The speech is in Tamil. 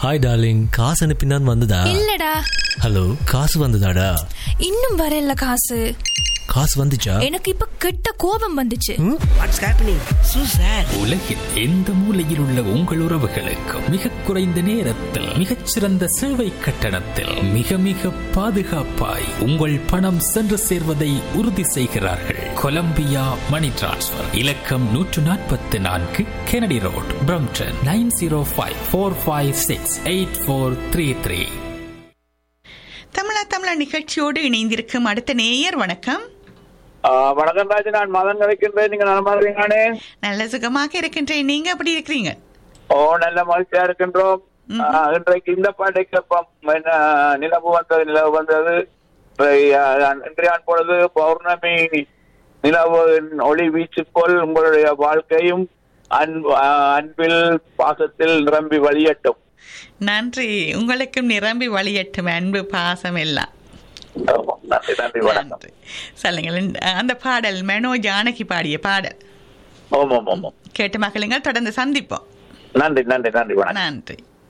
ஹாய் டார்லிங் காசு அனுப்பினான் வந்ததா இல்லடா ஹலோ காசு வந்ததாடா இன்னும் வரல காசு காசு வந்துச்சா எனக்கு இப்ப கெட்ட கோபம் வந்துச்சு வாட்ஸ் ஹேப்பனிங் சூசர் உலகில் எந்த மூலையில் உள்ள உங்கள் உறவுகளுக்கு மிக குறைந்த நேரத்தில் மிகச்சிறந்த சேவை கட்டணத்தில் மிக மிக பாதுகாப்பாய் உங்கள் பணம் சென்று சேர்வதை உறுதி செய்கிறார்கள் கொலம்பியா மணி டிரான்ஸ்ஃபர் இலக்கம் நூற்று நாற்பத்தி நான்கு Kennedy road Brampton nine zero five four five six eight four three three தமிழா தமிழா நிகழ்ச்சியோடு இணைந்திருக்கும் அடுத்த நேயர் வணக்கம் ஆ, வணக்கம் ராஜ் நான் மதன் நினைக்கின்றேன் நீங்க நலமா இருக்கீங்களானே நல்ல சுகமாக இருக்கின்றேன் நீங்க எப்படி இருக்கிறீங்க ஓ நல்ல மகிழ்ச்சியா இருக்கின்றோம் ஆ, இன்றைக்கு இந்த பாட்டை கேட்போம் என்ன நிலவு வந்தது நிலவு வந்தது இப்ப, ஆ, இன்றைய பொழுது பௌர்ணமி நிலவின் ஒளி வீச்சு போல் உங்களுடைய வாழ்க்கையும் அன்பு ஆ, அன்பில் பாசத்தில் நிரம்பி வழியட்டும் நன்றி உங்களுக்கும் நிரம்பி வழியட்டும் அன்பு பாசம் எல்லாம் ஆமா, நன்றி நன்றி வணக்கம் நன்றி சொல்லுங்கள் இந்த- அந்த பாடல் மெனோ ஜானகி பாடிய பாடல் ஓம் ஓம் ஓம் ஓம். கேட்டு மகளுங்கள் தொடர்ந்து சந்திப்போம் நன்றி நன்றி நன்றி வணக்கம் நன்றி